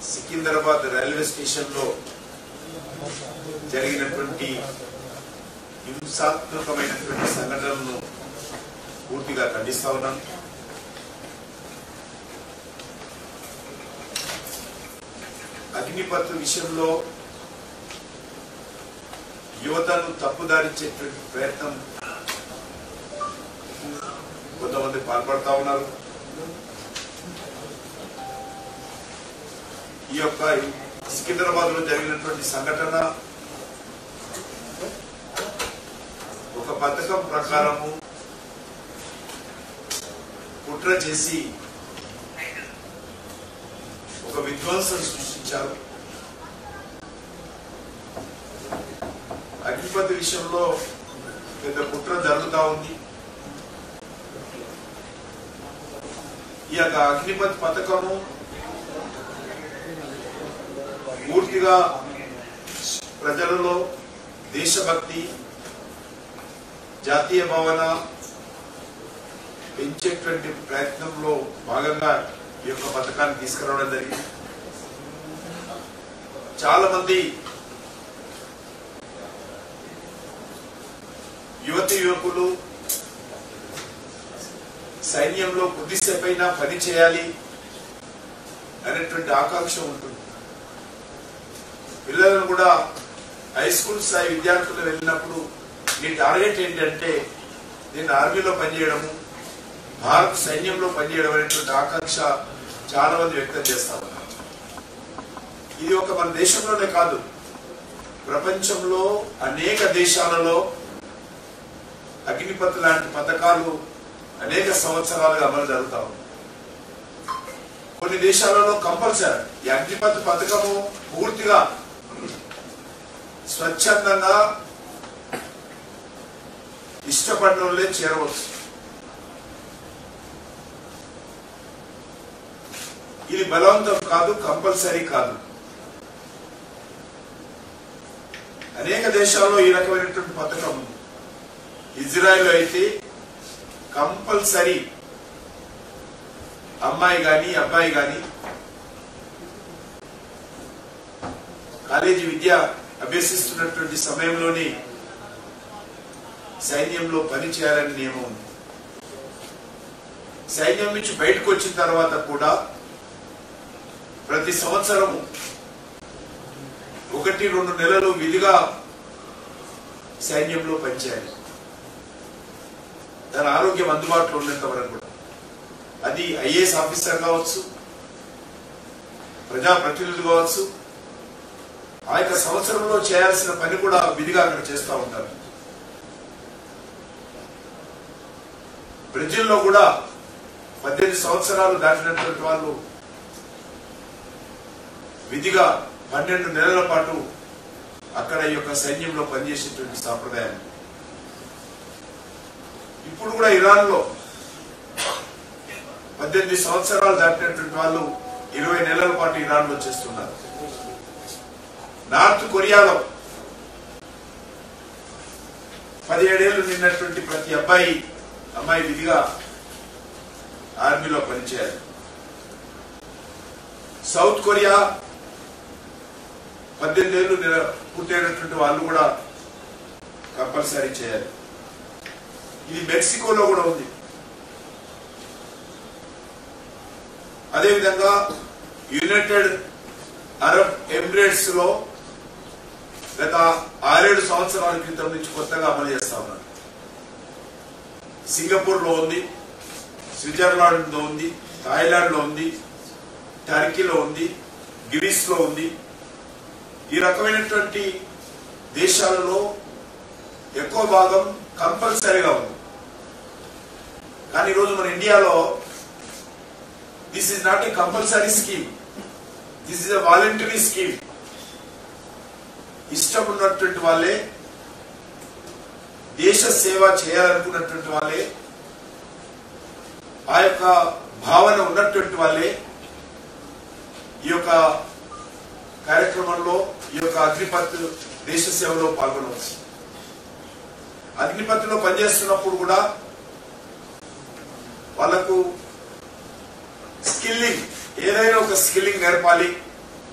Secunderabad railway station లో జరిగినటువంటి హింసాత్మకమైనటువంటి సంఘటనలను పూర్తిగా ఖండిస్తా ఉన్నాను అగ్నిపత్ విషయంలో యువతను తప్పుదారించేటువంటి ప్రయత్నం కొంతమంది పాల్పడతా ఉన్నారు ఈ యొక్క సికింద్రాబాద్ లో జరిగినటువంటి సంఘటన ఒక పథకం ప్రకారము కుట్ర చేసి ఒక విధ్వంసం సృష్టించారు అగ్నిపతి విషయంలో పెద్ద కుట్ర జరుగుతా ఉంది ఈ యొక్క అగ్నిపత్ పథకము పూర్తిగా ప్రజలలో దేశభక్తి జాతీయ భావన పెంచేటువంటి ప్రయత్నంలో భాగంగా ఈ యొక్క పథకాన్ని తీసుకురావడం జరిగింది చాలా మంది యువతి యువకులు సైన్యంలో కొద్దిసేపైనా పని చేయాలి అనేటువంటి ఆకాంక్ష ఉంటుంది పిల్లలను కూడా హై స్కూల్ స్థాయి విద్యార్థులు వెళ్ళినప్పుడు నీ టార్గెట్ ఏంటంటే నేను ఆర్మీలో పనిచేయడము భారత సైన్యంలో పనిచేయడం అనేటువంటి ఆకాంక్ష చాలా మంది వ్యక్తం చేస్తా ఉన్నారు ఇది ఒక మన దేశంలోనే కాదు ప్రపంచంలో అనేక దేశాలలో అగ్నిపత్ లాంటి పథకాలు అనేక సంవత్సరాలుగా అమలు జరుగుతా ఉంది కొన్ని దేశాలలో కంపల్సరీ ఈ అగ్నిపత్ పథకము పూర్తిగా స్వచ్ఛందంగా ఇష్టపడిన వాళ్ళే చేరవచ్చు ఇది బలవంతం కాదు కంపల్సరీ కాదు అనేక దేశాల్లో ఈ రకమైనటువంటి పథకం ఉంది ఇజ్రాయెల్ అయితే కంపల్సరీ అమ్మాయి గాని అబ్బాయి గాని కాలేజీ విద్య అభ్యసిస్తున్నటువంటి సమయంలోనే సైన్యంలో పని చేయాలని నియమం ఉంది సైన్యం నుంచి బయటకు వచ్చిన తర్వాత కూడా ప్రతి సంవత్సరం ఒకటి రెండు నెలలు విధిగా సైన్యంలో పనిచేయాలి తన ఆరోగ్యం అందుబాటులో ఉన్నంత వరకు కూడా అది ఐఏఎస్ ఆఫీసర్ కావచ్చు ప్రజాప్రతినిధులు కావచ్చు ఆ యొక్క సంవత్సరంలో చేయాల్సిన పని కూడా విధిగా అక్కడ చేస్తూ ఉంటారు బ్రెజిల్లో కూడా పద్దెనిమిది సంవత్సరాలు దాటినటువంటి వాళ్ళు విధిగా పన్నెండు నెలల పాటు అక్కడ ఈ యొక్క సైన్యంలో పనిచేసేటువంటి సాంప్రదాయం ఇప్పుడు కూడా ఇరాన్ లో పద్దెనిమిది సంవత్సరాలు దాటినటువంటి వాళ్ళు ఇరవై నెలల పాటు ఇరాన్ లో చేస్తున్నారు నార్త్ కొరియాలో పదిహేడేళ్లు నిన్నటువంటి ప్రతి అబ్బాయి అమ్మాయి విధిగా ఆర్మీలో పనిచేయాలి సౌత్ కొరియా పద్దెనిమిది ఏళ్ళు నిల- పూర్తయినటువంటి వాళ్ళు కూడా కంపల్సరీ చేయాలి ఇది మెక్సికోలో కూడా ఉంది అదేవిధంగా యునైటెడ్ అరబ్ ఎమిరేట్స్ లో గత ఆరేడు సంవత్సరాల క్రితం నుంచి కొత్తగా అమలు చేస్తా ఉన్నారు సింగపూర్ లో ఉంది స్విట్జర్లాండ్ లో ఉంది థాయిలాండ్ లో ఉంది టర్కీలో ఉంది గ్రీస్ లో ఉంది ఈ రకమైనటువంటి దేశాలలో ఎక్కువ భాగం కంపల్సరీగా ఉంది కానీ ఈరోజు మన ఇండియాలో this is not a compulsory scheme this is a voluntary scheme ఇష్టం ఉన్నటువంటి వాళ్ళే దేశ సేవ చేయాలనుకున్నటువంటి వాళ్ళే ఆ యొక్క భావన ఉన్నటువంటి వాళ్ళే ఈ యొక్క కార్యక్రమంలో ఈ యొక్క అగ్నిపత్ దేశ సేవలో పాల్గొనవచ్చు అగ్నిపత్తిలో పనిచేస్తున్నప్పుడు కూడా వాళ్ళకు స్కిల్లింగ్ ఏదైనా ఒక స్కిల్లింగ్ నేర్పాలి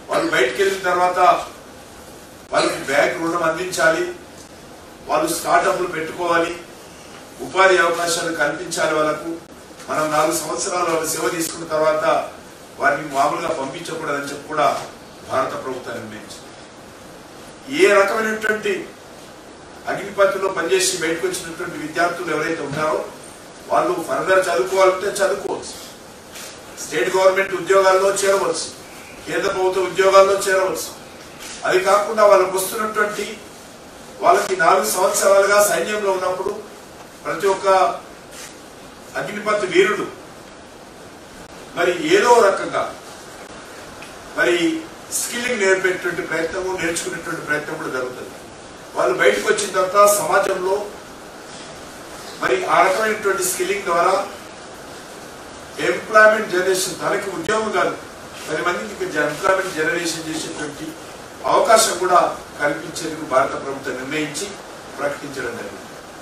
వాళ్ళు బయటికి వెళ్ళిన తర్వాత వాళ్ళకి బ్యాంక్ రుణం అందించాలి వాళ్ళు స్టార్టప్లు పెట్టుకోవాలి ఉపాధి అవకాశాలు కల్పించాలి వాళ్ళకు మనం నాలుగు సంవత్సరాలు వాళ్ళు సేవ తీసుకున్న తర్వాత వారిని మామూలుగా పంపించకూడదని చెప్పి కూడా భారత ప్రభుత్వం నిర్ణయించింది ఏ రకమైనటువంటి అగ్నిపత్తిలో పనిచేసి బయటకు వచ్చినటువంటి విద్యార్థులు ఎవరైతే ఉన్నారో వాళ్ళు ఫర్దర్ చదువుకోవాలంటే చదువుకోవచ్చు స్టేట్ గవర్నమెంట్ ఉద్యోగాల్లో చేరవచ్చు కేంద్ర ప్రభుత్వ ఉద్యోగాల్లో చేరవచ్చు అది కాకుండా వాళ్ళకు వస్తున్నటువంటి వాళ్ళకి నాలుగు సంవత్సరాలుగా సైన్యంలో ఉన్నప్పుడు ప్రతి ఒక్క అగ్నిపత్ వీరుడు మరి ఏదో రకంగా మరి స్కిల్లింగ్ నేర్పేటువంటి ప్రయత్నము నేర్చుకునేటువంటి ప్రయత్నం కూడా జరుగుతుంది వాళ్ళు బయటకు వచ్చిన తర్వాత సమాజంలో మరి ఆ రకమైనటువంటి స్కిల్లింగ్ ద్వారా ఎంప్లాయ్మెంట్ జనరేషన్ తనకి ఉద్యోగం కాదు పది మందికి ఎంప్లాయ్మెంట్ జనరేషన్ చేసేటువంటి అవకాశం కూడా కల్పించేందుకు భారత ప్రభుత్వం నిర్ణయించి ప్రకటించడం జరిగింది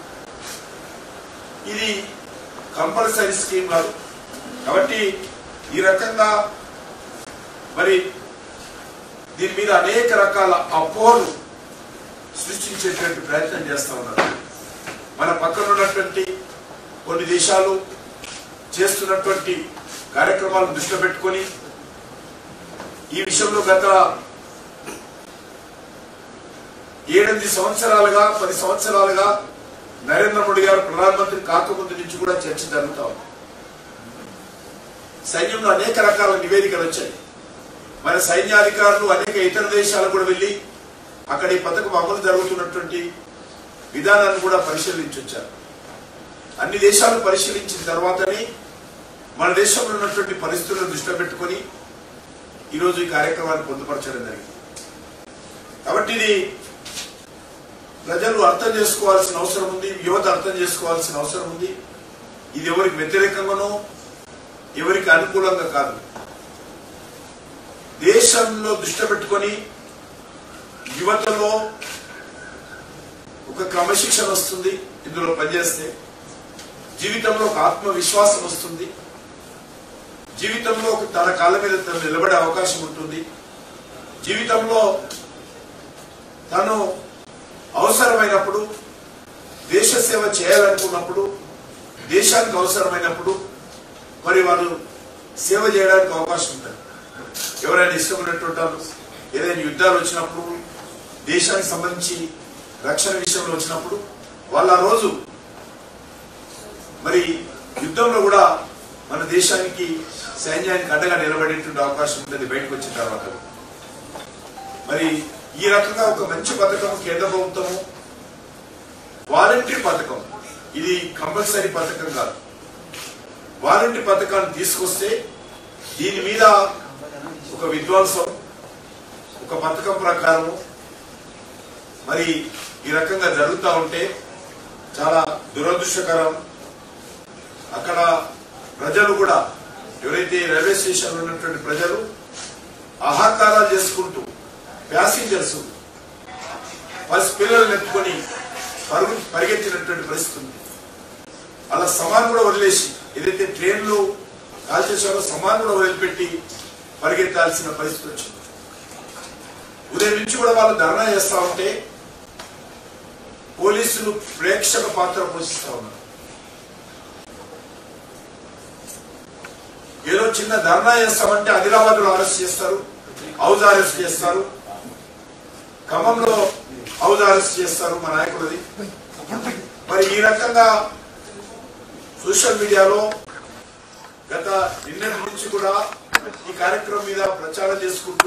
ఇది కంపల్సరీ స్కీమ్ కాదు కాబట్టి ఈ రకంగా మరి దీని మీద అనేక రకాల అపోహలు సృష్టించేటువంటి ప్రయత్నం చేస్తా ఉన్నారు మన పక్కన ఉన్నటువంటి కొన్ని దేశాలు చేస్తున్నటువంటి కార్యక్రమాలను దృష్టిలో పెట్టుకొని ఈ విషయంలో గత ఏడెనిమిది సంవత్సరాలుగా పది సంవత్సరాలుగా నరేంద్ర మోడీ గారు ప్రధానమంత్రి కాకముందు నుంచి కూడా చర్చ జరుగుతా ఉంది సైన్యంలో అనేక రకాల నివేదికలు వచ్చాయి మన సైన్యాధికారులు అనేక ఇతర దేశాలకు కూడా వెళ్ళి అక్కడ ఈ పథకం అమలు జరుగుతున్నటువంటి విధానాన్ని కూడా పరిశీలించి వచ్చారు అన్ని దేశాలు పరిశీలించిన తర్వాతనే మన దేశంలో ఉన్నటువంటి పరిస్థితులను దృష్టిలో పెట్టుకొని ఈరోజు ఈ కార్యక్రమాన్ని పొందుపరచడం జరిగింది కాబట్టి ఇది ప్రజలు అర్థం చేసుకోవాల్సిన అవసరం ఉంది యువత అర్థం చేసుకోవాల్సిన అవసరం ఉంది ఇది ఎవరికి వ్యతిరేకంగానో ఎవరికి అనుకూలంగా కాదు దేశంలో దృష్టి పెట్టుకొని యువతలో ఒక క్రమశిక్షణ వస్తుంది ఇందులో పనిచేస్తే జీవితంలో ఒక ఆత్మవిశ్వాసం వస్తుంది జీవితంలో ఒక తన కాళ్ళ మీద తను నిలబడే అవకాశం ఉంటుంది జీవితంలో తను అవసరమైనప్పుడు దేశ సేవ చేయాలనుకున్నప్పుడు దేశానికి అవసరమైనప్పుడు మరి వాళ్ళు సేవ చేయడానికి అవకాశం ఉంటుంది ఎవరైనా ఇష్టం ఉన్నటువంటి వాళ్ళు ఏదైనా యుద్ధాలు వచ్చినప్పుడు దేశానికి సంబంధించి రక్షణ విషయంలో వచ్చినప్పుడు వాళ్ళు ఆ రోజు మరి యుద్ధంలో కూడా మన దేశానికి సైన్యానికి అండగా నిలబడేటువంటి అవకాశం ఉంటుంది బయటకు వచ్చిన తర్వాత మరి ఈ రకంగా ఒక మంచి పథకం కేంద్ర ప్రభుత్వము వాలంటరీ పథకం ఇది కంపల్సరీ పథకం కాదు వాలంటరీ పథకాన్ని తీసుకొస్తే దీని మీద ఒక విధ్వంసం ఒక పథకం ప్రకారము మరి ఈ రకంగా జరుగుతూ ఉంటే చాలా దురదృష్టకరం అక్కడ ప్రజలు కూడా ఎవరైతే రైల్వే స్టేషన్ ఉన్నటువంటి ప్రజలు ఆహాకారాలు చేసుకుంటూ ప్యాసింజర్స్ పసి పిల్లలు ఎత్తుకొని పరుగు పరిగెత్తినటువంటి పరిస్థితి ఉంది అలా సమాన్ కూడా వదిలేసి ఏదైతే ట్రైన్లు కాల్చేసారో సమాన్ కూడా వదిలిపెట్టి పరిగెత్తాల్సిన పరిస్థితి వచ్చింది ఉదయం నుంచి కూడా వాళ్ళు ధర్నా చేస్తా ఉంటే పోలీసులు ప్రేక్షక పాత్ర పోషిస్తా ఉన్నారు ఏదో చిన్న ధర్నా చేస్తామంటే ఆదిలాబాద్ లో అరెస్ట్ చేస్తారు హౌజ్ అరెస్ట్ చేస్తారు ఖమ్మంలో హౌజ్ అరెస్ట్ చేస్తారు మా నాయకుడిది మరి ఈ రకంగా సోషల్ మీడియాలో గత నిన్నటి నుంచి కూడా ఈ కార్యక్రమం మీద ప్రచారం చేసుకుంటూ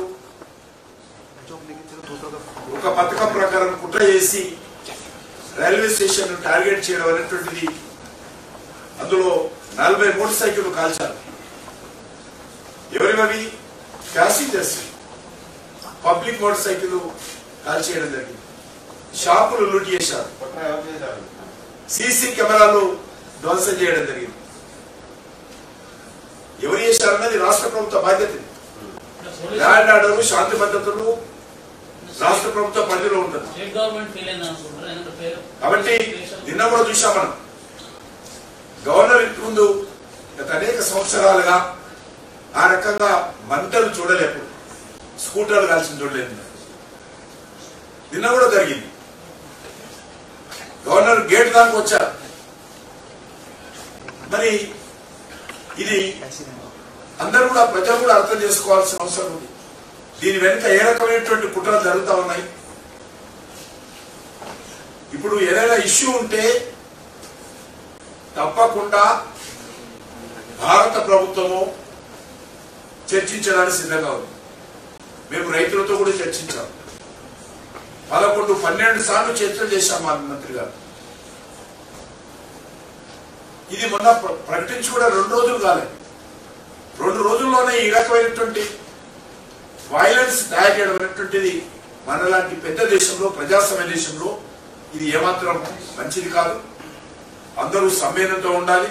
ఒక పథకం ప్రకారం కుట్ర చేసి రైల్వే స్టేషన్ టార్గెట్ చేయడం అనేటువంటిది అందులో నలభై మోటార్ సైకిల్ కాల్చారు ఎవరివవి ప్యాసింజర్స్ పబ్లిక్ మోటార్ సైకిల్ కాల్చేయడం జరిగింది షాపులు లూట్ చేశారు సీసీ కెమెరాలు ధ్వంసం చేయడం జరిగింది ఎవరు చేశారన్నది రాష్ట్ర ప్రభుత్వ బాధ్యత ఇది. ల్యాండ్ ఆర్డర్ శాంతి భద్రతలు రాష్ట్ర ప్రభుత్వ పరిధిలో ఉంటుంది స్టేట్ గవర్నమెంట్ ఫెయిల్ అయింది అనుకుంటారు ఎందుకంటే పేరు కాబట్టి నిన్న కూడా చూసాం మనం గవర్నర్ ఇంటి ముందు గత అనేక సంవత్సరాలుగా ఆ రకంగా మంటలు చూడలేపు స్కూటర్లు కాల్చిన చూడలేదు నిన్న కూడా జరిగింది గవర్నర్ గేట్ దాకా వచ్చారు మరి ఇది అందరూ కూడా ప్రజలు కూడా అర్థం చేసుకోవాల్సిన అవసరం ఉంది దీని వెనుక ఏ రకమైనటువంటి కుట్రలు జరుగుతా ఉన్నాయి ఇప్పుడు ఏదైనా ఇష్యూ ఉంటే తప్పకుండా భారత ప్రభుత్వము చర్చించడానికి సిద్ధంగా ఉంది మేము రైతులతో కూడా చర్చించాం పదకొండు పన్నెండు సార్లు చర్చలు చేశాం మా మంత్రి గారు ఇది మొన్న ప్ర- ప్రకటించి కూడా రెండు రోజులు కాలేదు రెండు రోజుల్లోనే ఈ రకమైనటువంటి వైలెన్స్ తయారు చేయడం అనేటువంటిది మనలాంటి పెద్ద దేశంలో ప్రజాస్వామ్య దేశంలో ఇది ఏమాత్రం మంచిది కాదు అందరూ సమ్మేళనంతో ఉండాలి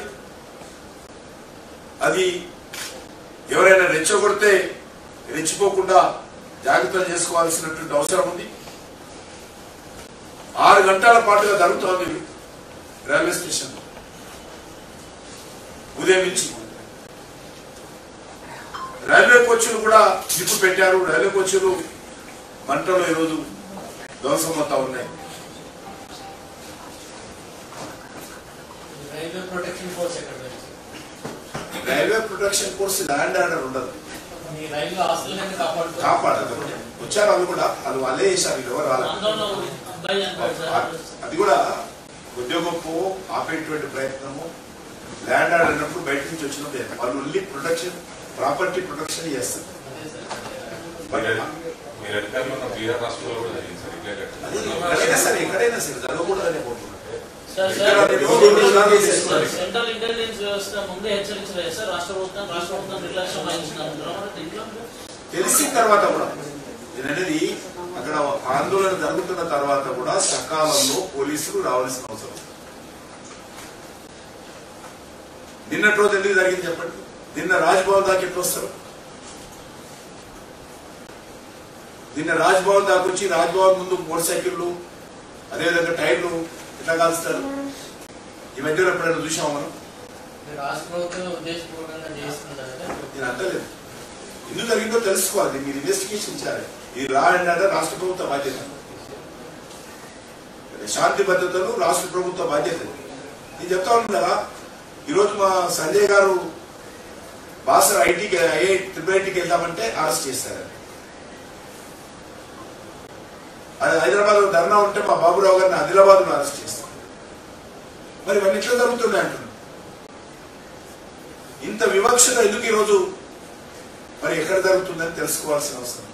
అది ఎవరైనా రెచ్చగొడితే రెచ్చిపోకుండా జాగ్రత్తలు చేసుకోవాల్సినటువంటి అవసరం ఉంది ఆరు గంటల పాటుగా జరుగుతోంది రైల్వే స్టేషన్ ఉదయం నుంచి రైల్వే కోచ్లు కూడా నిప్పు పెట్టారు రైల్వే కోచ్లు మంటలు ఈరోజు ధ్వంసమవుతా ఉన్నాయి రైల్వే ప్రొటెక్షన్ ఫోర్స్ ఎక్కడ ఉంది? Railway protection force land order ఉండదు మీ రైల్వే ఆస్తులను కాపాడుకో కాపాడదు వచ్చారు వాళ్ళు కూడా అది వాళ్ళే చేశారు వీళ్ళు ఎవరు రాలేదు ఆందోళన ఉంది. అబ్బాయి చనిపోయాడు సార్. అది కూడా ఉద్యోగపు ఆపేటువంటి ప్రయత్నము ల్యాండ్ ఆర్డర్ అన్నప్పుడు బయట నుంచి వచ్చినదే వాళ్ళు ఓన్లీ ప్రొటెక్షన్ ప్రాపర్టీ ప్రొటెక్షన్ చేస్తారు అదే సార్. బట్ మీరు అధికారులు ఉన్న బీహార్ రాష్ట్రంలో కూడా జరిగింది సార్ ఇట్లే అది ఎక్కడైనా సరే ఎక్కడైనా సరే జరగకూడదనే కోరుకుంటున్నాను సార్, ఇక్కడ సార్, నేను రెండు ఉదాహరణలు సార్, తీసుకున్నాను. సెంట్రల్ ఇంటెలిజెన్స్ వ్యవస్థ ముందే హెచ్చరించలేదు సార్ రాష్ట్ర ప్రభుత్వం రాష్ట్ర ప్రభుత్వం నిర్లక్ష్యం వహించినారు దీంట్లో తెలిసిన తర్వాత కూడా నేను అనేది అక్కడ ఆందోళన జరుగుతున్న తర్వాత కూడా సకాలంలో పోలీసులు రావాల్సిన అవసరం ఉంది. నిన్నటి రోజు ఎందుకు జరిగింది చెప్పండి నిన్న రాజ్భవన్ దాకా ఎట్లా వస్తారు నిన్న రాజ్భవన్ దాకా వచ్చి రాజ్భవన్ ముందు మోటార్ సైకిళ్ళు అదేవిధంగా టైర్లు ఎట్లా కాలుస్తారు ఈ మధ్యలో ఎప్పుడైనా చూసాం మనం మీరు రాష్ట్ర ప్రభుత్వం ఉద్దేశపూర్వకంగా చేస్తున్నారు కదా నేను అంటలేదు ఎందుకు జరిగిందో తెలుసుకోవాలి మీరు ఇన్వెస్టిగేషన్ చేయాలి ఇది లా అండ్ ఆర్డర్ రాష్ట్ర ప్రభుత్వ బాధ్యత శాంతి భద్రతలు రాష్ట్ర ప్రభుత్వ బాధ్యత నేను చెప్తా ఉన్నాను కదా ఈరోజు మా సంజయ్ గారు బాసర్ ఐటీకి ఐఐ ట్రిపుల్ ఐటీకి వెళ్దామంటే అరెస్ట్ చేశారు అది హైదరాబాద్ లో ధర్నా ఉంటే మా బాబురావు గారిని ఆదిలాబాద్ లో అరెస్ట్ చేస్తారు మరి ఇవన్నీ ఎట్లా జరుగుతున్నాయి అంటున్నాను ఇంత వివక్షత ఎందుకు ఈరోజు మరి ఎక్కడ జరుగుతుందని తెలుసుకోవాల్సిన అవసరం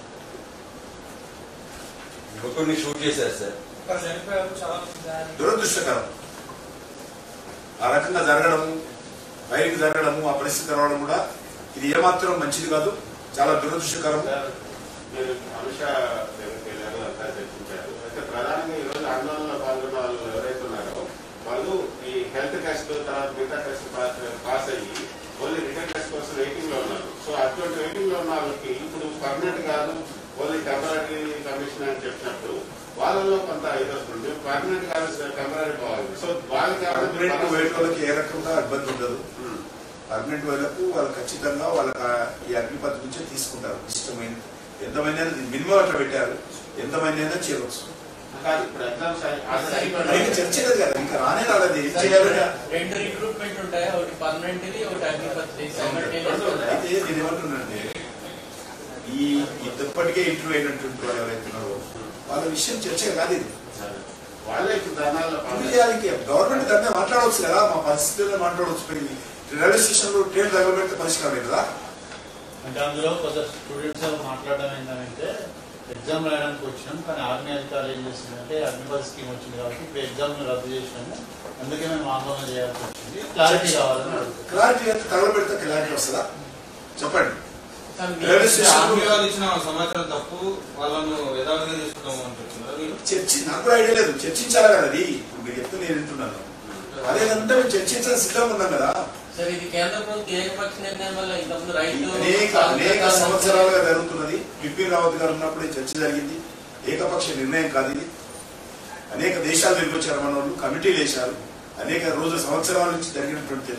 యువకుడిని షూట్ చేశారు సార్ దురదృష్టకరం ఆ రకంగా జరగడము బయటికి జరగడము ఆ పరిస్థితి రావడం కూడా ఇది ఏమాత్రం మంచిది కాదు చాలా దురదృష్టకరం మీరు అమిత్ షా దగ్గరికి వెళ్ళారు అంతా చర్చించారు అయితే ప్రధానంగా ఈ రోజు ఆందోళనలో పాల్గొన్న వాళ్ళు ఎవరైతే ఉన్నారో వాళ్ళు ఈ హెల్త్ టెస్ట్ తర్వాత మిగతా టెస్ట్ పాస్ పాస్ అయ్యి ఓన్లీ రిటర్న్ టెస్ట్ కోసం వెయిటింగ్ లో ఉన్నారు సో అటువంటి వెయిటింగ్ లో ఉన్న వాళ్ళకి ఇప్పుడు పర్మనెంట్ కాదు ఓన్లీ టెంపరీ కమిషన్ అని చెప్పినప్పుడు వాళ్ళలో కొంత ఇది వస్తుంది పర్మనెంట్ కాదు టెంపరీ పోవాలి సో వాళ్ళకి పర్మనెంట్ ఏమైనా వేడుకలకి ఏ రకంగా ఇబ్బంది ఉండదు ఉమ్. పర్మనెంట్ వేలకు వాళ్ళు ఖచ్చితంగా వాళ్ళకి ఆ ఈ అగ్నిపథ్ నుంచే తీసుకుంటారు ఇష్టమైన ఎంతమంది మినిమం అట్లా పెట్టారు ఎంతమంది అయినా చేయవచ్చు కాదు ఇప్పుడు ఎగ్జామ్స్ మరి ఇంకా చర్చ లేదు కదా ఇంకా రానే రాలేదు ఏం చేయాలి రెండు రిక్రూట్మెంట్ ఉంటాయి ఒకటి పర్మనెంట్ ఒకటి అగ్నిపత్రి అయితే నేను ఏమంటున్నానంటే ఈ ఇప్పటికే ఇంటర్వ్యూ అయినటువంటి వాళ్ళు ఎవరైతే ఉన్నారో వాళ్ళ విషయం చర్చ కాదు ఇది వాళ్ళే ఇప్పుడు ధర్నాల్లో ఎందుకు పాల్గొన్నారు. చేయాలి ఇంక? గవర్నమెంట్ దాన్ని మాట్లాడవచ్చు కదా మా పరిస్థితుల్లో మాట్లాడవచ్చు మరి రైల్వే స్టేషన్ లో ట్రైన్ తగలబెడితే పరిష్కారం లేదు కదా అంటే అందులో కొంత స్టూడెంట్స్ మాట్లాడడం ఏంటంటే ఎగ్జామ్ రాయడానికి వచ్చినాం కానీ ఆర్మీ అధికారులు ఏం చేసిందంటే అగ్నిపథ్ స్కీమ్ వచ్చింది కాబట్టి ఇప్పుడు ఎగ్జామ్ రద్దు చేసినాము అందుకే మేము ఆందోళన చేయాల్సి వచ్చింది క్లారిటీ కావాలని అడుగుతున్నాం క్లారిటీ అయితే తగలబెడితే క్లారిటీ వస్తుందా చెప్పండి రైల్వే స్టేషన్ ఆర్మీ వాళ్ళు ఇచ్చిన సమాచారం తప్పు వాళ్ళను యథావిధిగా తీసుకుంటాము అని చెప్తున్నారు వీళ్ళు చర్చి నాకు కూడా ఐడియా లేదు చర్చించాలి కదా అది ఇప్పుడు మీరు చెప్తే నేను వింటున్నాను అదేదంతా మేము చర్చించాలని సిద్ధంగా ఉన్నాం కదా సార్ ఇది కేంద్ర ప్రభుత్వం ఏకపక్ష నిర్ణయం వల్ల ఇంతకుముందు రైతు అనేక అనేక సంవత్సరాలుగా జరుగుతున్నది బిపిన్ రావత్ గారు ఉన్నప్పుడే చర్చ జరిగింది ఏకపక్ష నిర్ణయం కాదు ఇది అనేక దేశాలు తిరిగి వచ్చారు మన వాళ్ళు కమిటీలు వేశారు అనేక రోజు సంవత్సరాల నుంచి జరిగినటువంటి చర్చ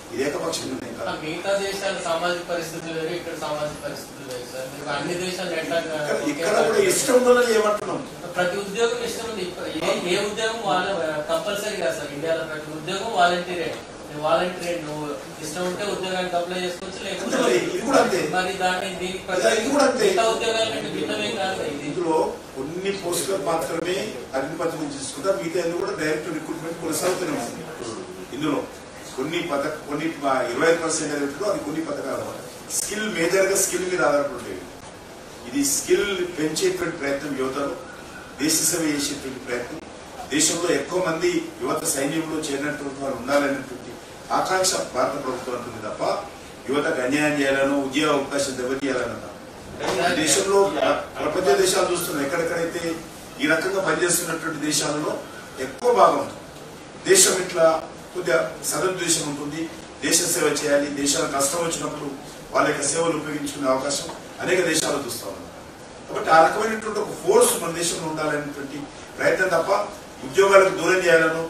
ఇది ఏకపక్ష నిర్ణయం కాదు మిగతా దేశాల సామాజిక పరిస్థితులు వేరు ఇక్కడ సామాజిక పరిస్థితులు వేరు సార్ మీకు అన్ని దేశాలు ఎట్లా ఇక్కడ- ఇక్కడ కూడా ఇష్టం ఉందని ఏమంటున్నాం ప్రతి ఉద్యోగం ఇష్టం ఉంది ఇప్పుడు ఏ ఏ ఉద్యోగం వాళ్ళ కంపల్సరీ కాదు సార్ ఇండియాలో ప్రతి ఉద్యోగం వాలంటీరే వాలంటీరే నువ్వు ఇష్టం ఉంటే ఉద్యోగానికి అప్లై చేసుకోవచ్చు అంతే లేకపోతే మరి ఇది కూడా అంతే మరి దాన్ని దీనికి అదే, ఇది కూడా అంతే. మిగతా ఉద్యోగాల కంటే భిన్నమేం కాదు కదా ఇది ఇందులో కొన్ని పోస్టులకు మాత్రమే అగ్నిపథం తీసుకుంటా మిగతా అన్ని కూడా డైరెక్ట్ రిక్రూట్మెంట్ కొనసాగుతూనే ఉంది ఇందులో కొన్ని పథక కొన్ని ఇరవై ఐదు పర్సెంట్ ఏదైతుందో అది కొన్ని పథకాలు స్కిల్ మేజర్ గా స్కిల్ మీద ఆధారపడేవి ఇది స్కిల్ పెంచేటువంటి ప్రయత్నం యువతలో దేశ సేవ చేసేటువంటి ప్రయత్నం దేశంలో ఎక్కువ మంది యువత సైన్యంలో చేరినటువంటి వారు ఉండాలనేటువంటి ఆకాంక్ష భారత ప్రభుత్వం అంటుంది తప్ప యువతకు అన్యాయం చేయాలనో ఉద్యోగ అవకాశం దెబ్బతీయాలన్నా ఈ దేశంలో ప్రపంచ దేశాలు చూస్తున్నాం ఎక్కడెక్కడైతే ఈ రకంగా పనిచేస్తున్నటువంటి దేశాలలో ఎక్కువ భాగం దేశం ఇట్లా కొద్దిగా సదుద్దేశం ఉంటుంది దేశ సేవ చేయాలి దేశానికి కష్టం వచ్చినప్పుడు వాళ్ళ యొక్క సేవలు ఉపయోగించుకునే అవకాశం అనేక దేశాలు చూస్తా ఉన్నాం కాబట్టి ఆ రకమైనటువంటి ఒక ఫోర్స్ మన దేశంలో ఉండాలనేటువంటి ప్రయత్నం తప్ప ఉద్యోగాలకు దూరం చేయాలను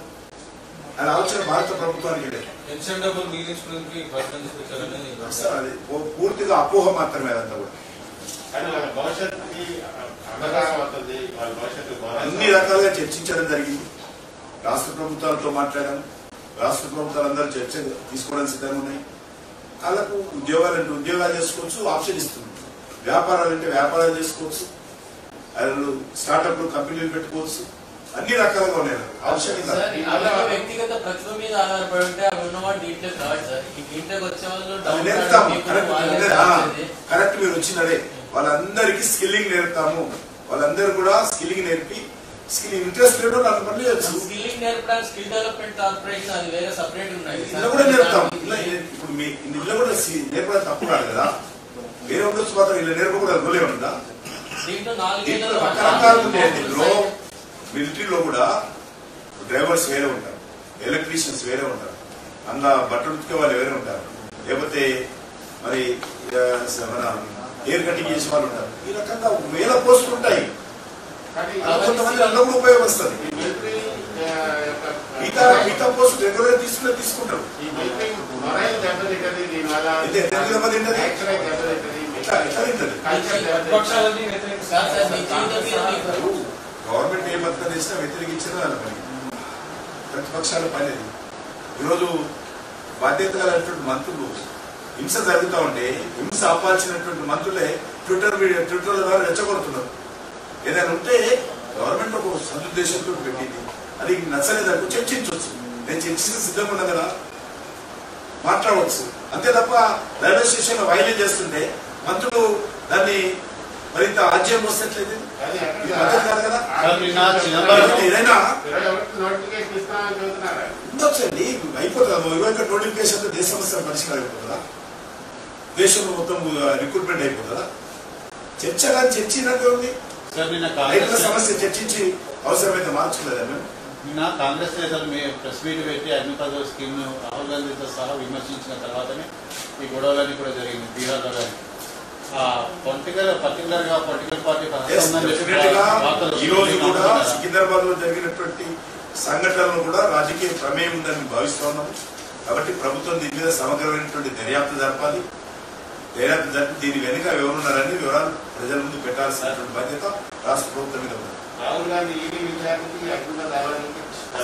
అనే ఆలోచన భారత ప్రభుత్వానికి లేదు పెన్షన్ డబ్బులు మిగిలించుకోవడానికి ప్రయత్నం తీసుకొచ్చారని అసలు అది పూ- పూర్తిగా అపోహ మాత్రమే అదంతా కూడా కానీ వాళ్ళ భవిష్యత్తుకి అంధకారం అవుతుంది వాళ్ళ భవిష్యత్తు అన్ని రకాలుగా చర్చించడం జరిగింది రాష్ట్ర ప్రభుత్వాలతో మాట్లాడాం రాష్ట్ర ప్రభుత్వాలు అందరూ చర్చ తీసుకోవడానికి సిద్ధంగా ఉన్నాయి వాళ్ళకు ఉద్యోగాలు అంటే ఉద్యోగాలు చేసుకోవచ్చు ఆప్షన్ ఇస్తుంది వ్యాపారాలు అంటే వ్యాపారాలు చేసుకోవచ్చు వాళ్ళు స్టార్టప్లు కంపెనీలు పెట్టుకోవచ్చు అన్ని రకాలుగా ఉన్నాయి ఆప్షన్ ఇది. సార్ అలాగే వ్యక్తిగత ప్రతిభ మీద ఆధారపడి ఉంటే అవి ఉన్నవాడు దీంట్లోకి రాడు సార్ ఈ దీంట్లోకి వచ్చే వాళ్ళు అది డౌన్ నేర్పుతాము people కరెక్ట్ వాళ్ళే మీరు- ఆ, వచ్చేది. కరెక్ట్ మీరు వచ్చినడే వాళ్ళందరికీ స్కిల్లింగ్ నేర్పుతాము వాళ్ళందరూ కూడా స్కిల్లింగ్ నేర్పి స్కిల్ ఇంట్రెస్ట్ లేదో నన్ను పని చేయొచ్చు స్కిల్లింగ్ నేర్పడానికి స్కిల్ డెవలప్మెంట్ కార్పొరేషన్ అది వేరే సపరేట్ ఉన్నాయి ఇలా కూడా నేర్పుతాం ఇలా ఏ- ఇప్పుడు మీ ఇందులో కూడా సి- నేర్పడం తప్పు కాదు కదా వేరే ఉండొచ్చు మాత్రం ఇలా నేర్పకూడదు రూలే ఉందా దీంట్లో దీంట్లో నాలుగేళ్లలో రకరకాలు ఉంటాయి ఇందులో మిలిటరీలో కూడా డ్రైవర్స్ వేరే ఉంటారు ఎలక్ట్రీషియన్స్ వేరే ఉంటారు అందులో బట్టలు ఉతికే వాళ్ళు వేరే ఉంటారు లేకపోతే మరి ఆ, మన ఎయిర్ కటింగ్ చేసే వాళ్ళు ఉంటారు ఈ రకంగా వేల పోస్టులు ఉంటాయి కానీ అలా కొంతమంది అందులో కూడా ఉపయోగపడుతుంది ఈ మిలిటరీ ఆ, యొక్క మిగతా మిగతా పోస్టులు రెగ్యులర్ తీసుకునే తీసుకుంటారు ఈ మిలిటరీ మొరైల్ దెబ్బతింటది దీనివల్ల ఇదే, ఎందుకు దెబ్బతింటది? యాక్చువల్ దెబ్బతింటది ఎట్లా ఎట్లా తింటది కల్చర్ దెబ్బతింటది పక్షాలన్నీ వ్యతిరేక సార్ సార్ మీ జీవితం మీద మీకు గవర్నమెంట్ ఏ పథకం చేసినా వ్యతిరేకించిన వాళ్ళ పని ప్రతిపక్షాల పని అది ఈరోజు బాధ్యత కలిగినటువంటి మంత్రులు హింస జరుగుతూ ఉంటే హింస ఆపాల్సినటువంటి మంత్రులే ట్విట్టర్ మీడియా ట్విట్టర్ ద్వారా రెచ్చగొడుతున్నారు ఏదైనా ఉంటే గవర్నమెంట్ ఒక సదుద్దేశంతో పెట్టింది అది నచ్చలేదనుకో చర్చించవచ్చు నేను చర్చించిన సిద్ధంగా ఉన్నా కదా మాట్లాడవచ్చు అంతే తప్ప రైల్వే స్టేషన్ వైలేట్ చేస్తుంటే మంత్రులు దాన్ని మరింత ఆజ్యం వస్తట్లేదు అది ఇది అక్కడ పద్ధతి కాదు కదా సార్, నిన్న చిదంబరం- ఏదైనా ఇరవై ఒకటి నోటిఫికేషన్ ఇస్తామని చెబుతున్నారు ఉండొచ్చండి అయిపోతుంది ఇరవై ఒక్క నోటిఫికేషన్ దేశ సమస్య పరిష్కారం అయిపోతుందా దేశంలో మొత్తం రిక్రూట్మెంట్ అయిపోతుందా చర్చ కానీ చర్చినట్టు ఉంది సార్ నిన్న రైతుల కాంగ్రెస్ సమస్య చర్చించి అవసరమైతే మార్చుకోలేదా మేము నిన్న కాంగ్రెస్ నేతలు మీ ప్రెస్ మీట్ పెట్టి అగ్నిపథ స్కీమ్ రాహుల్ గాంధీతో సహా విమర్శించిన తర్వాతనే ఈ గొడవలన్నీ కూడా జరిగింది బీహార్లో కానీ పొలిటికల్ పర్టికులర్ గా పొలిటికల్ పార్టీ Yes, definitely గా ఈ రోజు కూడా సికింద్రాబాద్ లో జరిగినటువంటి సంఘటనలు కూడా రాజకీయ ప్రమేయం ఉందని భావిస్తా ఉన్నాము కాబట్టి ప్రభుత్వం దీని మీద సమగ్రమైనటువంటి దర్యాప్తు జరపాలి దర్యాప్తు జరిపి దీని వెనుక ఎవరున్నారని వివరాలు ప్రజల ముందు పెట్టాల్సినటువంటి బాధ్యత రాష్ట్ర ప్రభుత్వం మీద ఉంది రాహుల్ గాంధీ ఈడీ విచారణకి అగ్నిలో రావడానికి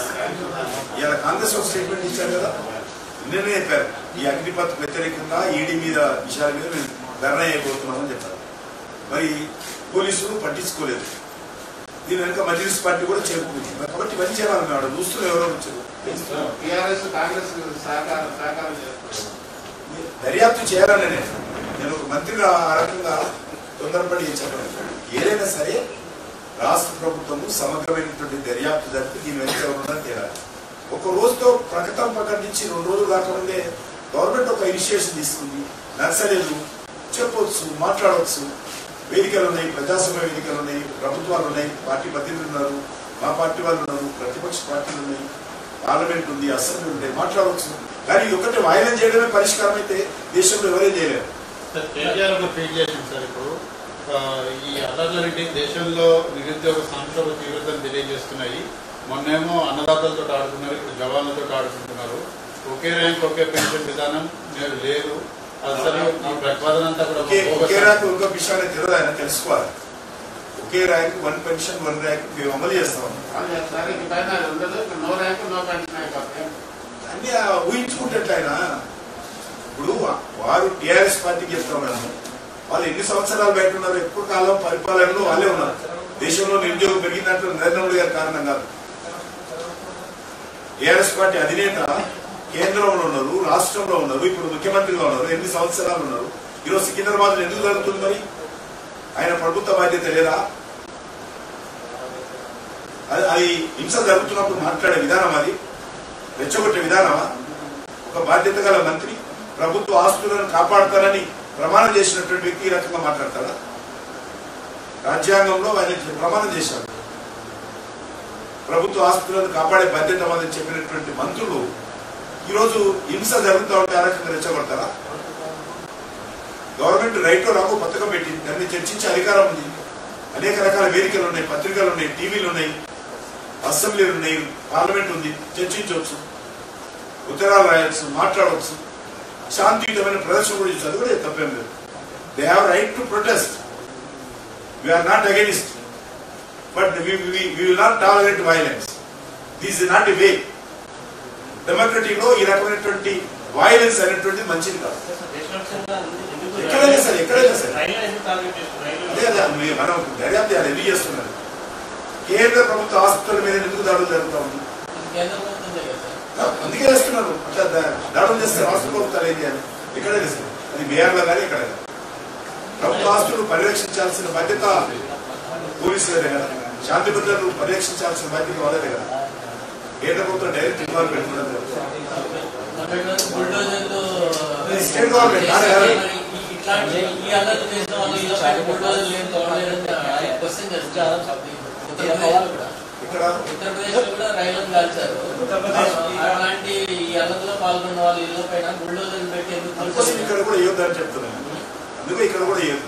ఇవాళ కాంగ్రెస్ ఒక స్టేట్మెంట్ ఇచ్చారు కదా నిన్ననే చెప్పారు ఈ అగ్నిపత్ వ్యతిరేకంగా ఈడీ మీద విషయాల మీద మేము ధర్నా అయిపోతున్నామని చెప్పారు మరి పోలీసులు పట్టించుకోలేదు దీని వెనుక మజ్లిస్ పార్టీ కూడా చేరుకుంది కాబట్టి ఇవన్నీ చేయాలి మేము చూస్తున్న ఎవరో వచ్చారు టీఆర్ఎస్ కాంగ్రెస్ సహకారం సహకారం చేస్తున్నారు దర్యాప్తు చేయాలని నేను నేను ఒక మంత్రిగా ఆ రకంగా తొందరపడి చెప్పడం ఏదైనా సరే రాష్ట్ర ప్రభుత్వము సమగ్రమైనటువంటి దర్యాప్తు జరిపి దీని వెనుక ఎవరున్నా తేలాలి ఒక రోజుతో ప్రకటన ప్రకటించి రెండు రోజులు కాకముందే గవర్నమెంట్ ఒక ఇనిషియేషన్ తీసుకుంది నర్సరీలు చెప్పొచ్చు మాట్లాడవచ్చు వేదికలు ఉన్నాయి ప్రజాస్వామ్య వేదికలు ఉన్నాయి ప్రభుత్వాలు ఉన్నాయి పార్టీ ప్రతినిధులు ఉన్నారు మా పార్టీ వాళ్ళు ఉన్నారు ప్రతిపక్ష పార్టీలు ఉన్నాయి పార్లమెంట్ ఉంది అసెంబ్లీ ఉంటాయి మాట్లాడవచ్చు కానీ ఇది ఒకటి వాయిదా చేయడమే పరిష్కారం అయితే దేశంలో ఎవరేం చేయలేరు సార్ కేటీఆర్ ఒక ట్వీట్ చేసింది సార్ ఇప్పుడు ఆ, ఈ అల్లర్లన్నింటి దేశంలో నిరుద్యోగ సంక్షోభ తీవ్రతను తెలియజేస్తున్నాయి మొన్నేమో అన్నదాతలతో ఆడుతున్నారు ఇప్పుడు జవాన్లతో ఆడుకుంటున్నారు ఒకే ర్యాంక్ ఒకే పెన్షన్ విధానం నేడు లేదు అసలు ఈ ప్రతిపాదన అంతా కూడా ఒకే bogus. ఒకే ర్యాంక్ ఇంకో విషయాన్ని తెలియదు ఆయన తెలుసుకోవాలి ఒకే rank one pension one rank మేము అమలు చేస్తాం వాళ్ళు చేస్తారు ఇంక పైన అది ఉండదు ఇక నో ర్యాంక్ నో పెన్షన్ అయిపోతాయి అన్ని ఆ ఊహించుకుంటే ఆయన ఇప్పుడు వారు టిఆర్ఎస్ పార్టీకి చెప్తా ఉన్నాను వాళ్ళు ఎన్ని సంవత్సరాలు బయట ఉన్నారు ఎక్కువ కాలం పరిపాలనలో వాళ్ళే ఉన్నారు దేశంలో నిరుద్యోగం పెరిగినట్లు నరేంద్ర మోడీ గారి కారణం కాదు టిఆర్ఎస్ పార్టీ అధినేత కేంద్రంలో ఉన్నారు రాష్ట్రంలో ఉన్నారు ఇప్పుడు ముఖ్యమంత్రిగా ఉన్నారు ఎన్ని సంవత్సరాలు ఉన్నారు ఈరోజు సికింద్రాబాద్ ఎందుకు జరుగుతుంది మరి ఆయన ప్రభుత్వ బాధ్యత లేదా అది అది హింస జరుగుతున్నప్పుడు మాట్లాడే విధానం అది రెచ్చగొట్టే విధానమా ఒక బాధ్యత గల మంత్రి ప్రభుత్వ ఆస్తులను కాపాడతారని ప్రమాణం చేసినటువంటి వ్యక్తి ఈ రకంగా మాట్లాడతారా రాజ్యాంగంలో ఆయన ప్రమాణం చేశారు ప్రభుత్వ ఆస్తులను కాపాడే బాధ్యత మాదని చెప్పినటువంటి మంత్రులు ఈరోజు హింస జరుగుతూ ఉంటే ఆ రకంగా రెచ్చగొడతారా గవర్నమెంట్ రైట్ రాకు పథకం పెట్టింది దాన్ని చర్చించే అధికారం ఉంది అనేక రకాల వేదికలు ఉన్నాయి పత్రికలు ఉన్నాయి టీవీలు ఉన్నాయి అసెంబ్లీలు ఉన్నాయి పార్లమెంట్ ఉంది చర్చించవచ్చు ఉత్తరాలు రాయొచ్చు మాట్లాడవచ్చు శాంతియుతమైన ప్రదర్శన కూడా చేస్తారు కూడా తప్పేం లేదు they have right to protest we are not against but will not tolerate violence this is not a way democratic లో ఈ రకమైనటువంటి వైలెన్స్ అనేటువంటిది మంచిది కాదు ఎక్కడైనా సరే ఎక్కడైనా సరే అదే అదే మీ- మనం దర్యాప్తు చేయాలి ఎందుకు చేస్తున్నారు కేంద్ర ప్రభుత్వ ఆసుపత్రుల మీద ఎందుకు దాడులు జరుగుతా ఉంది కేంద్ర ప్రభుత్వం కదా సార్ అందుకే చేస్తున్నారు అట్లా దా- దాడులు చేస్తే రాష్ట్ర ప్రభుత్వాలు ఏం చేయాలి ఎక్కడైనా సరే అది బీహార్లో కానీ ఎక్కడైనా ప్రభుత్వ ఆస్తులు పరిరక్షించాల్సిన బాధ్యత పోలీసులదే కదా శాంతి భద్రతలు పరిరక్షించాల్సిన బాధ్యత వాళ్ళదే కదా కేంద్ర ప్రభుత్వం డైరెక్ట్ ఇన్వాల్వ్మెంట్ ఉండదు కదా. బుల్డోజర్లు స్టేట్ గవర్నమెంట్ కాదు కదా. మరి ఈ- ఇట్లాంటి ఈ అల్లర్లు చేసిన వాళ్ళు ఇలా పైన బుల్డోజర్లు ఏం తోడలేదని క్వశ్చన్ చేస్తారు ఉత్తరప్రదేశ్ కూడా ఇక్కడ ఉత్తరప్రదేశ్ లో కూడా రైళ్లను కాల్చారు అలాంటి ఈ అల్లర్లో పాల్గొన్న వాళ్ళ ఇళ్ళ పైన బుల్డోజర్లు పెట్టి ఎందుకు అందుకోసం కూల్చలేదు? ఇక్కడ కూడా ఇవ్వద్దు అని చెప్తున్నాను అందుకే ఇక్కడ కూడా ఇవ్వద్దు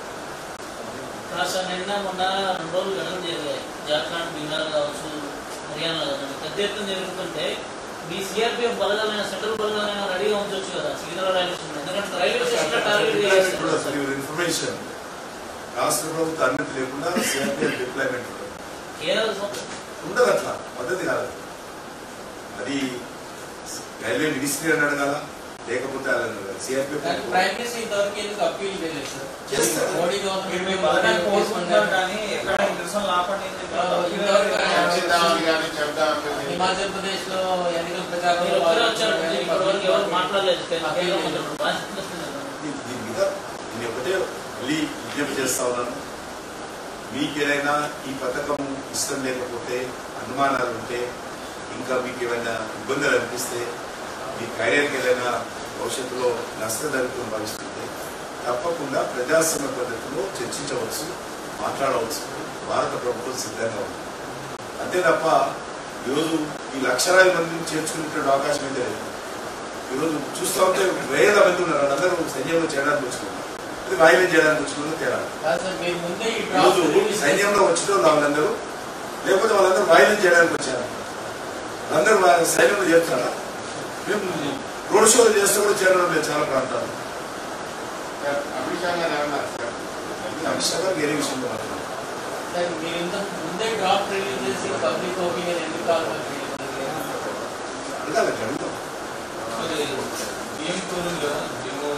రాష్ట్ర నిన్న మొన్న రెండు రోజులు గణన జరిగాయి జార్ఖండ్ బీహార్ కావచ్చు హర్యానా కావచ్చు పెద్ద ఎత్తున జరుగుతుంటే మీ సిఆర్పిఎఫ్ బలగాలైన సెంట్రల్ బలగాలైన రెడీగా ఉంచవచ్చు కదా సికింద్రాబాద్ రైల్వే స్టేషన్ ఎందుకంటే రైల్వే స్టేషన్ టార్గెట్ డిప్లాయ్మెంట్ కూడా చేస్తారు సార్ యువర్ ఇన్ఫర్మేషన్ రాష్ట్ర ప్రభుత్వ అనుమతి లేకుండా సిఆర్పిఎఫ్ డిప్లాయ్మెంట్ ఉండదు. కేరళ సం- ఉండదు అట్లా పద్ధతి కాదు అది రైల్వే మినిస్ట్రీ అని అడగాల లేకపోతే కానీ సిఆర్పిఎఫ్ ప్రైమ్ మినిస్టర్ ఇంతవరకు ఎందుకు అప్పీల్ చేయలేదు సార్ చేస్తారు. మోడీ మీరు మీ గవర్నమెంట్ పథకాన్ని కోరుకుంటున్నారు కానీ ఎక్కడ నిరసనలు ఆపండి అని చెప్పి ఇంతవరకు చేద్దామని కానీ చెప్దామని హిమాచల్ ప్రదేశ్ లో ఎన్నికల ప్రచారం మీరు ఒక్కరే వచ్చారు ఇప్పటి వరకు ఎవరు మాట్లాడలేదు కేంద్ర మంత్రులు బాధ్యత వస్తుంది కదా. దీ- దీని మీద నేను ఒకటే మళ్ళీ విజ్ఞప్తి చేస్తా ఉన్నాను మీకు ఏదైనా ఈ పథకం ఇష్టం లేకపోతే అనుమానాలు ఉంటే ఇంకా మీకు ఏమైనా ఇబ్బందులు అనిపిస్తే మీ కెరీర్కి ఏదైనా భవిష్యత్తులో నష్టం జరుగుతుందని భావిస్తుంటే తప్పకుండా ప్రజాస్వామ్య పద్ధతిలో చర్చించవచ్చు మాట్లాడవచ్చు భారత ప్రభుత్వం సిద్ధంగా ఉంది అంతే తప్ప ఈరోజు ఈ లక్షలాది మందిని చేర్చుకునేటువంటి అవకాశం అయితే లేదు ఈరోజు చూస్తూ ఉంటే వేల మంది ఉన్నారు వాళ్ళందరూ సైన్యంలో చేరడానికి వచ్చినారు అది వాయిలెన్స్ చేయడానికి వచ్చిన తేడా కాదు సార్ మీరు ముందే ఈ ఈరోజు డ్రాఫ్ట్ సైన్యంలో వచ్చిన వాళ్ళు వాళ్ళందరూ లేకపోతే వాళ్ళందరూ వాయిలెన్స్ చేయడానికి వచ్చారు వాళ్ళందరూ వా- సైన్యంలో చేస్తారా మేము రోడ్ షోలు చేస్తే కూడా చేరడం లేదు చాలా ప్రాంతాలు సార్, అమిత్ షా గారు ఏమన్నారు సార్ అమిత్ షా గారు వేరే విషయంలో మాట్లాడారు సార్ మీరు ఇంత ముందే డ్రాఫ్ట్ రిలీజ్ చేసి పబ్లిక్ ఒపీనియన్ ఎందుకు కావాలి అడగాలి అడుగుతాం మరి ఏం కోరింది ఏమో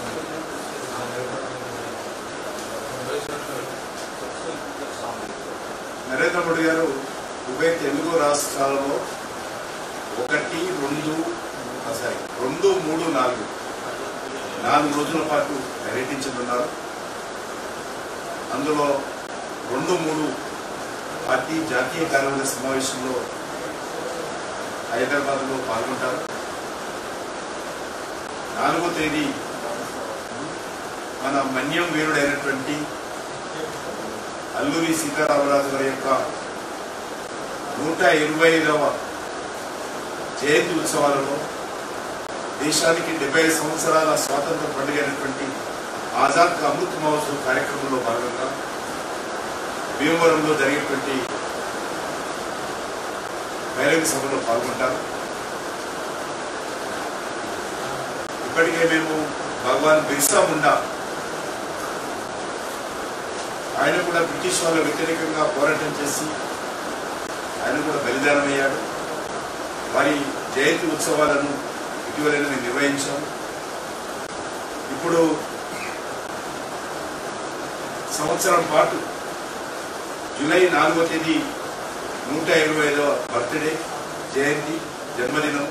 నరేంద్ర మోడీ గారు ఉభయ తెలుగు రాష్ట్రాలలో ఒకటి రెండు ఆ, సారీ రెండు మూడు నాలుగు నాలుగు రోజుల పాటు పర్యటించనున్నారు అందులో రెండు మూడు పార్టీ జాతీయ కార్యవర్గ సమావేశంలో హైదరాబాద్లో పాల్గొంటారు నాలుగో తేదీ మన మన్యం వీరుడైనటువంటి అల్లూరి సీతారామరాజు గారి యొక్క నూట ఇరవై ఐదవ జయంతి ఉత్సవాలలో దేశానికి డెబ్బై సంవత్సరాల స్వాతంత్ర పండుగ అయినటువంటి ఆజాద్ కా అమృత్ మహోత్సవ్ కార్యక్రమంలో భాగంగా భీమవరంలో జరిగేటువంటి బహిరంగ సభలో పాల్గొంటారు ఇప్పటికే మేము భగవాన్ బిర్సా ముండా ఆయన కూడా బ్రిటిష్ వాళ్ళ వ్యతిరేకంగా పోరాటం చేసి ఆయన కూడా బలిదానం అయ్యాడు వారి జయంతి ఉత్సవాలను ఇటీవలనే మేము నిర్వహించాము ఇప్పుడు సంవత్సరం పాటు జూలై నాలుగో తేదీ నూట ఇరవై ఐదవ బర్త్డే జయంతి జన్మదినం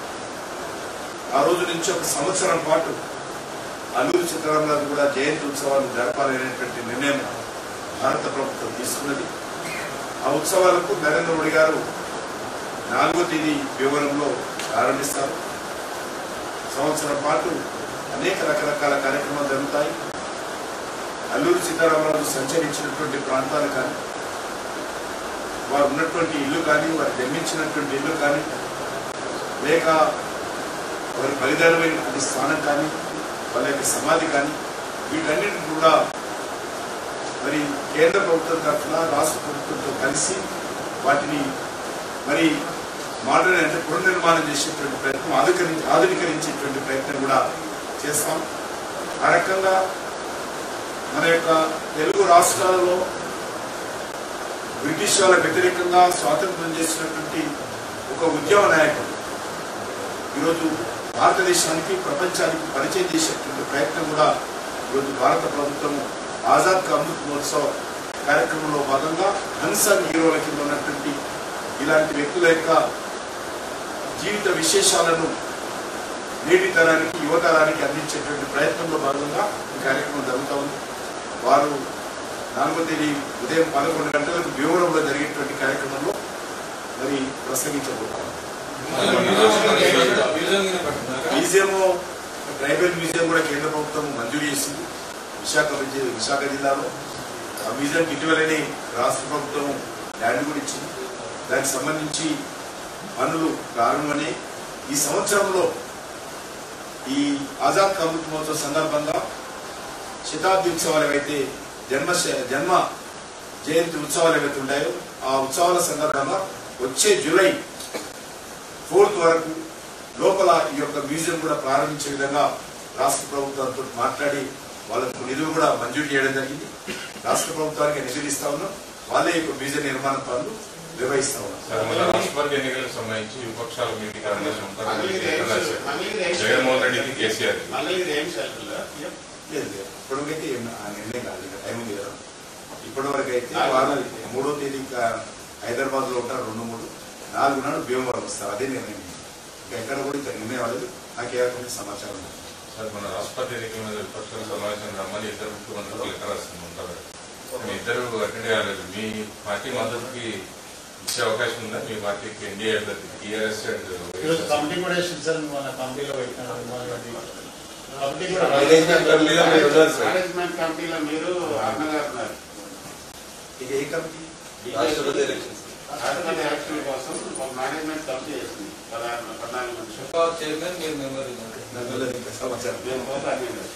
ఆ రోజు నుంచి ఒక సంవత్సరం పాటు అల్లూరి సీతారామరాజు కూడా జయంతి ఉత్సవాలు జరపాలనేటువంటి నిర్ణయం భారత ప్రభుత్వం తీసుకున్నది ఆ ఉత్సవాలకు నరేంద్ర మోడీ గారు నాలుగో తేదీ వివరంలో ప్రారంభిస్తారు సంవత్సరం పాటు అనేక రకరకాల కార్యక్రమాలు జరుగుతాయి అల్లూరి సీతారామరాజు సంచరించినటువంటి ప్రాంతాలు కానీ వారు ఉన్నటువంటి ఇల్లు కానీ వారు జన్మించినటువంటి ఇల్లు కానీ లేక వారి బలిదానమైనటువంటి స్థానం కానీ వాళ్ళ యొక్క సమాధి కానీ వీటన్నిటిని కూడా మరి కేంద్ర ప్రభుత్వం తరఫున రాష్ట్ర ప్రభుత్వంతో కలిసి వాటిని మరి మోడర్న్ అంటే పునర్నిర్మాణం చేసేటువంటి ప్రయత్నం ఆధుకరి ఆధునీకరించేటువంటి ప్రయత్నం కూడా చేస్తాం ఆ రకంగా మన యొక్క తెలుగు రాష్ట్రాలలో బ్రిటిష్ వాళ్ళ వ్యతిరేకంగా స్వాతంత్రం చేసినటువంటి ఒక ఉద్యమ నాయకుడు ఈరోజు భారతదేశానికి ప్రపంచానికి పరిచయం చేసేటువంటి ప్రయత్నం కూడా ఈరోజు భారత ప్రభుత్వం ఆజాద్ కా అమృత్ మహోత్సవ్ కార్యక్రమంలో భాగంగా హన్సన్ హీరోల కింద ఉన్నటువంటి ఇలాంటి వ్యక్తుల యొక్క జీవిత విశేషాలను నేటి తరానికి యువతరానికి అందించేటువంటి ప్రయత్నంలో భాగంగా ఈ కార్యక్రమం జరుగుతూ ఉంది వారు నాలుగో తేదీ ఉదయం పదకొండు గంటలకు భీమవరంలో జరిగేటువంటి కార్యక్రమంలో మరి ప్రసంగించబోతాం మ్యూజియం ట్రైబల్ మ్యూజియం కూడా కేంద్ర ప్రభుత్వం మంజూరు చేసింది విశాఖ విజయ- విశాఖ జిల్లాలో ఆ మ్యూజియం ఇటీవలనే రాష్ట్ర ప్రభుత్వం ల్యాండ్ కూడా ఇచ్చింది దానికి సంబంధించి పనులు ప్రారంభమనే ఈ సంవత్సరంలో ఈ ఆజాద్ కా అమృత్ మహోత్సవ సందర్భంగా శతాబ్ది ఉత్సవాలు ఏవైతే జన్మ శ- జన్మ జయంతి ఉత్సవాలు ఏవైతే ఉంటాయో ఆ ఉత్సవాల సందర్భంగా వచ్చే జూలై ఫోర్త్ వరకు లోపల ఈ యొక్క మ్యూజియం కూడా ప్రారంభించే విధంగా రాష్ట్ర ప్రభుత్వంతో మాట్లాడి వాళ్ళకు నిధులు కూడా మంజూరు చేయడం జరిగింది రాష్ట్ర ప్రభుత్వానికి నిధులు ఇస్తా ఉన్నాం వాళ్ళే ఈ యొక్క మ్యూజియం నిర్మాణ పనులు నిర్వహిస్తా ఉన్నాం సార్ మన రాష్ట్రపతి ఎన్నికలకు సంబంధించి విపక్షాల మీటింగ్ అవకాశం మళ్ళీ ఇది ఏం ఉంటుంది మళ్ళీ ఇది ఏం జగన్మోహన్ రెడ్డికి కేసీఆర్ కి. మళ్ళీ ఇది ఏం షెల్టర్ లేదు లేదు ఇప్పటికైతే ఏం ఆ నిర్ణయం కాదు ఇంకా టైం ఉంది కదా ఇప్పటి వరకు అయితే వారు మూడో తేదీ హైదరాబాద్ లో ఉంటారు రెండు మూడు నాలుగు నాడు భీమవరం వస్తారు అదే నిర్ణయం ఇంకా ఎక్కడ కూడా ఇంకా నిర్ణయం అవ్వలేదు నాకు ఏ రకమైన సమాచారం లేదు సార్ మన రాష్ట్రపతి ఎన్నికల మీద విపక్షాల సమావేశం రమ్మని ఇద్దరు ముఖ్యమంత్రులు లెక్క రాస్తుంది ఉంటారు మీ ఇద్దరు అటెండ్ కాలేదు మీ పార్టీ మద్దతుకి ఇచ్చే అవకాశం ఉందా మీ పార్టీకి ఎన్డీఏ అభ్యర్థి టీఆర్ఎస్ అండ్ ఈరోజు కమిటీ కూడా వేసింది సార్ మన కమిటీలో పెట్టినారు కమిటీ కూడా మేనేజ్మెంట్ కమిటీలో మీరు అన్నగారు ఉన్నారు ఇక ఏ కమిటీ రాష్ట్రపతి ఎలక్షన్స్ రాష్ట్రపతి ఎలక్షన్ కోసం ఒక మేనేజ్మెంట్ కమిటీ చేసింది పదహారు పద్నాలుగు మంది చైర్మన్ మీరు మెంబర్ నాకు తెలియదు ఇంకా సమాచారం మేము పోతే అన్ని ఉన్నాయి.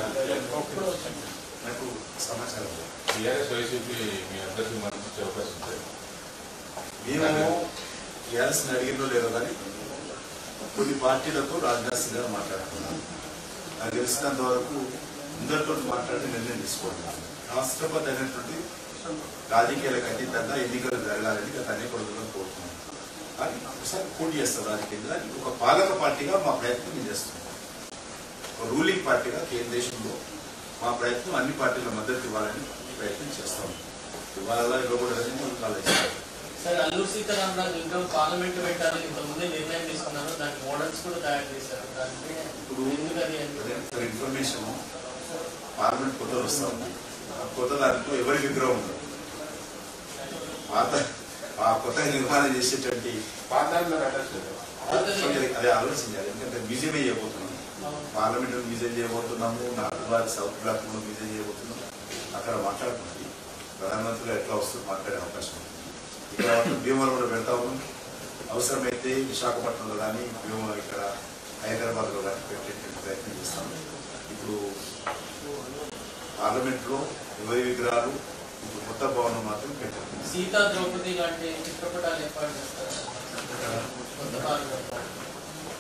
నాకు సమాచారం లేదు టీఆర్ఎస్ వైసీపీ మీ అభ్యర్థి మద్దతు ఇచ్చే అవకాశం ఉంది మేము టీఆర్ఎస్ని అడిగినో లేదో కానీ కొన్ని పార్టీలతో రాజ్నాథ్ సింగ్ గారు మాట్లాడుతున్నాను నాకు తెలిసినంత వరకు అందరితో మాట్లాడి నిర్ణయం తీసుకోవాలి రాష్ట్రపతి అనేటువంటి రాజకీయాలకు అతీతంగా ఎన్నికలు జరగాలని గత అనేక రోజుల్లో కోరుతున్నాం కానీ ఒకసారి పోటీ చేస్తాం రాజకీయంగా అది ఒక పాలక పార్టీగా మా ప్రయత్నం మేము చేస్తున్నాం ఒక రూలింగ్ పార్టీగా కేంద్ర దేశంలో మా ప్రయత్నం అన్ని పార్టీల మద్దతు ఇవ్వాలని ప్రయత్నం చేస్తాం ఇవాళ ఇవ్వకూడదని మనకు ఆలోచిస్తాం సరే అల్లూరు సీతారామరాజు ఇంకా పార్లమెంట్ పెట్టాలని ఇంత ముందే నిర్ణయం తీసుకున్నారు దానికి మోడల్స్ కూడా తయారు చేశారు దానికి ఇప్పుడు ఎందుకు అది అని- ఫర్ ఇన్ఫర్మేషన్ పార్లమెంట్ కొత్తలు వస్తా ఉంది ఆ కొత్త దాంట్లో ఎవరి విగ్రహం ఉండదు పాత ఆ కొత్తగా నిర్మాణం చేసేటువంటి పాతాళంలో పెట్టచ్చు పాతది అదే ఆలోచించాలి ఎందుకంటే మ్యూజియమే చేయబోతున్నాం పార్లమెంట్ మ్యూజియం చేయబోతున్నాము నార్త్ బ్లాక్ సౌత్ బ్లాక్ కూడా మ్యూజియం చేయబోతున్నాం అక్కడ మాట్లాడుతుంది ప్రధానమంత్రిగా ఎట్లా వస్తుంది మాట్లాడే అవకాశం ఉంది ఇక్కడ భీమవరం కూడా పెడతా ఉన్నాం అవసరమైతే విశాఖపట్నంలో కానీ భీమ ఇక్కడ హైదరాబాద్లో కానీ పెట్టేటువంటి ప్రయత్నం చేస్తాం ఇప్పుడు పార్లమెంట్లో ఎవరి విగ్రహాలు ఇప్పుడు కొత్త భవనం మాత్రం పెట్టారు సీతా ద్రౌపది లాంటి చిత్రపటాలు ఏర్పాటు చేస్తారు కొత్త పార్లమెంట్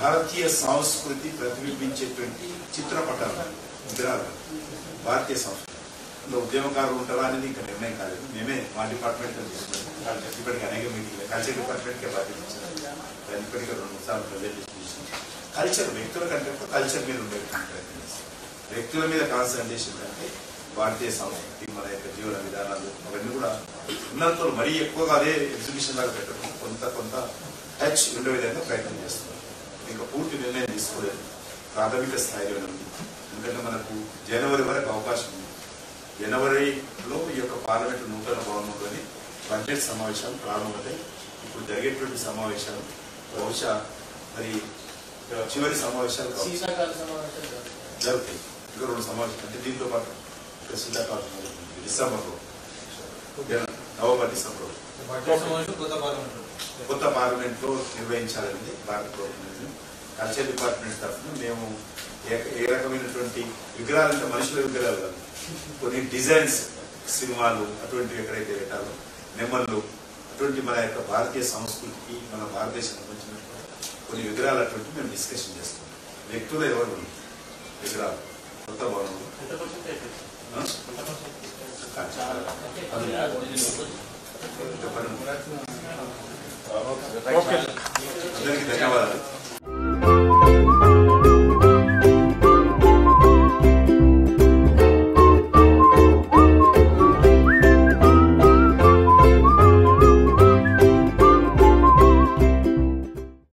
భారతీయ సంస్కృతి ప్రతిబింబించేటువంటి చిత్రపటాలు విగ్రహాలు భారతీయ సంస్కృతి అందులో ఉద్యమకారులు ఉంటారా అనేది ఇంకా నిర్ణయం కాలేదు మేమే మా డిపార్ట్మెంట్ తీసుకున్నాం ఇప్పటికీ అనేక మీటింగ్ కల్చర్ డిపార్ట్మెంట్కే బాధ్యత ఇచ్చారు దాన్ని ఇప్పటికీ రెండు మూడు సార్లు ప్రజెంటేషన్ చేసినాం కల్చర్ వ్యక్తుల కంటే ఎక్కువ కల్చర్ మీద ఉండేటువంటి ప్రయత్నం చేస్తాం వ్యక్తుల మీద కాన్సన్ట్రేషన్ కంటే భారతీయ సంస్కృతి మన యొక్క జీవన విధానాలు అవన్నీ కూడా ఉన్నంతలో మరీ ఎక్కువగా అదే ఎగ్జిబిషన్ లాగా పెట్టడం కొంత కొంత టచ్ ఉండే విధంగా ప్రయత్నం చేస్తున్నాం ఇంకా పూర్తి నిర్ణయం తీసుకోలేదు ప్రాథమిక స్థాయిలో ఉంది ఎందుకంటే మనకు జనవరి వరకు అవకాశం ఉంది జనవరిలో ఈ యొక్క పార్లమెంటు నూతన భవనంలోని బడ్జెట్ సమావేశాలు ప్రారంభమవుతాయి ఇప్పుడు జరిగేటువంటి సమావేశాలు బహుశా మరి చివరి సమావేశాలు కావచ్చు. శీతాకాల సమావేశాలు జరుగుతాయి. జరుగుతాయి ఇంకా రెండు సమావేశాలు అంటే దీంతో పాటు ఇంకా శీతాకాలం జరుగుతుంది. డిసెంబర్లో నవంబర్ డిసెంబర్లో బడ్జెట్ సమావేశం కొత్త పార్లమెంట్ కొత్త పార్లమెంట్ లో నిర్వహించాలని భారత ప్రభుత్వం కల్చర్ డిపార్ట్మెంట్ తరఫున మేము ఏ- ఏ రకమైనటువంటి విగ్రహాలు అంటే మనుషుల విగ్రహాలు కాదు కొన్ని డిజైన్స్ సినిమాలు అటువంటివి ఎక్కడైతే పెట్టాలో నెమ్మలు అటువంటి మన యొక్క భారతీయ సంస్కృతికి మన భారతదేశం సంబంధించినటువంటి కొన్ని విగ్రహాలు అటువంటి మేము డిస్కషన్ చేస్తాం వ్యక్తులు ఎవరు ఉండరు.